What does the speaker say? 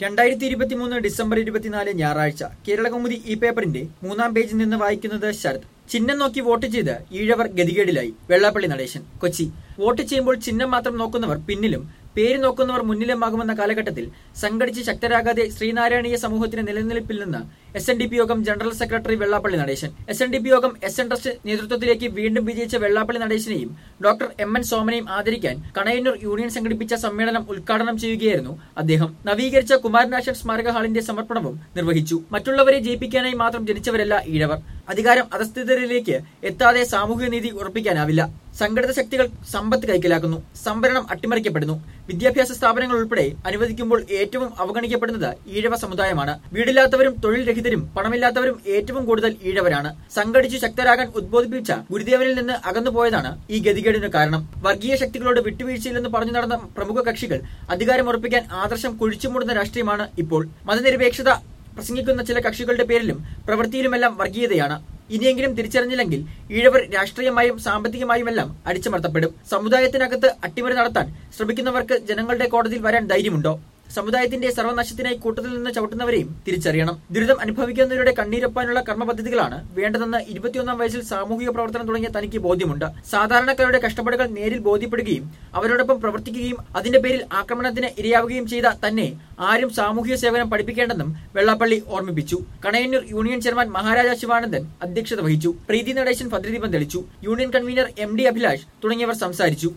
രണ്ടായിരത്തി ഇരുപത്തിമൂന്ന് ഡിസംബർ ഇരുപത്തിനാല് ഞായറാഴ്ച കേരളകൗമുദി ഈ പേപ്പറിന്റെ മൂന്നാം പേജിൽ നിന്ന് വായിക്കുന്നത് ശരത് ചിഹ്നം നോക്കി വോട്ട് ചെയ്ത് ഈഴവർ ഗതികേടിലായി വെള്ളാപ്പള്ളി നടേശൻ കൊച്ചി വോട്ട് ചെയ്യുമ്പോൾ ചിഹ്നം മാത്രം നോക്കുന്നവർ പിന്നിലും പേര് നോക്കുന്നവർ മുന്നിലുമാകുമെന്ന കാലഘട്ടത്തിൽ സംഘടിച്ച് ശക്തരാകാതെ ശ്രീനാരായണീയ സമൂഹത്തിന്റെ നിലനിൽപ്പിൽ നിന്ന് S N D P Yogam general secretary Vellappally Natesan S N D P Yogam S N trust നേതൃത്വത്തിലേക്ക് വീണ്ടും വിജയിച്ച വെള്ളാപ്പള്ളി നടേശനെയും ഡോക്ടർ എം എൻ സോമനെയും ആദരിക്കാൻ കണയന്നൂർ യൂണിയൻ സംഘടിപ്പിച്ച സമ്മേളനം ഉദ്ഘാടനം ചെയ്യുകയായിരുന്നു അദ്ദേഹം നവീകരിച്ച കുമാരനാശൻ സ്മാരക ഹാളിന്റെ സമർപ്പണവും നിർവഹിച്ചു മറ്റുള്ളവരെ ജയിപ്പിക്കാനായി മാത്രം ജനിച്ചവരല്ല ഈഴവർ അധികാരം അധസ്ഥിതരിലേക്ക് എത്താതെ സാമൂഹിക നീതി ഉറപ്പിക്കാനാവില്ല സംഘടിത ശക്തികൾ സമ്പത്ത് കൈക്കലാക്കുന്നു സംഭരണം അട്ടിമറിക്കപ്പെടുന്നു വിദ്യാഭ്യാസ സ്ഥാപനങ്ങൾ ഉൾപ്പെടെ അനുവദിക്കുമ്പോൾ ഏറ്റവും അവഗണിക്കപ്പെടുന്നത് ഈഴവ സമുദായമാണ് വീടില്ലാത്തവരും തൊഴിൽ രഹിതരും പണമില്ലാത്തവരും ഏറ്റവും കൂടുതൽ ഈഴവരാണ് സംഘടിച്ചു ശക്തരാകാൻ ഉദ്ബോധിപ്പിച്ച ഗുരുദേവനിൽ നിന്ന് അകന്നുപോയതാണ് ഈ ഗതികേടിന് കാരണം വർഗീയ ശക്തികളോട് വിട്ടുവീഴ്ചയില്ലെന്ന് പറഞ്ഞു നടന്ന പ്രമുഖ കക്ഷികൾ അധികാരം ഉറപ്പിക്കാൻ ആദർശം കുഴിച്ചുമൂടുന്ന രാഷ്ട്രീയമാണ് ഇപ്പോൾ മതനിരപേക്ഷത പ്രസംഗിക്കുന്ന ചില കക്ഷികളുടെ പേരിലും പ്രവൃത്തിയിലുമെല്ലാം വർഗീയതയാണ് ഇനിയെങ്കിലും തിരിച്ചറിഞ്ഞില്ലെങ്കിൽ ഈഴവർ രാഷ്ട്രീയമായും സാമ്പത്തികമായുമെല്ലാം അടിച്ചമർത്തപ്പെടും സമുദായത്തിനകത്ത് അട്ടിമറി നടത്താൻ ശ്രമിക്കുന്നവർക്ക് ജനങ്ങളുടെ കോടതിയിൽ വരാൻ ധൈര്യമുണ്ടോ സമുദായത്തിന്റെ സർവനാശത്തിനായി കൂട്ടത്തിൽ നിന്ന് ചവിട്ടുന്നവരെയും തിരിച്ചറിയണം ദുരിതം അനുഭവിക്കുന്നവരുടെ കണ്ണീരൊപ്പാനുള്ള കർമ്മ പദ്ധതികളാണ് വേണ്ടതെന്ന് ഇരുപത്തിയൊന്നാം വയസ്സിൽ സാമൂഹിക പ്രവർത്തനം തുടങ്ങിയ തനിക്ക് ബോധ്യമുണ്ട് സാധാരണക്കാരുടെ കഷ്ടപ്പാടുകൾ നേരിൽ ബോധ്യപ്പെടുകയും അവരോടൊപ്പം പ്രവർത്തിക്കുകയും അതിന്റെ പേരിൽ ആക്രമണത്തിന് ഇരയാവുകയും ചെയ്ത തന്നെ ആരും സാമൂഹിക സേവനം പഠിപ്പിക്കേണ്ടെന്നും വെള്ളാപ്പള്ളി ഓർമ്മിപ്പിച്ചു കണയന്നൂർ യൂണിയൻ ചെയർമാൻ മഹാരാജ ശിവാനന്ദൻ അധ്യക്ഷത വഹിച്ചു പ്രീതി നടേശൻ ഭദ്രദീപം തെളിച്ചു union convener M D Abhilash തുടങ്ങിയവർ സംസാരിച്ചു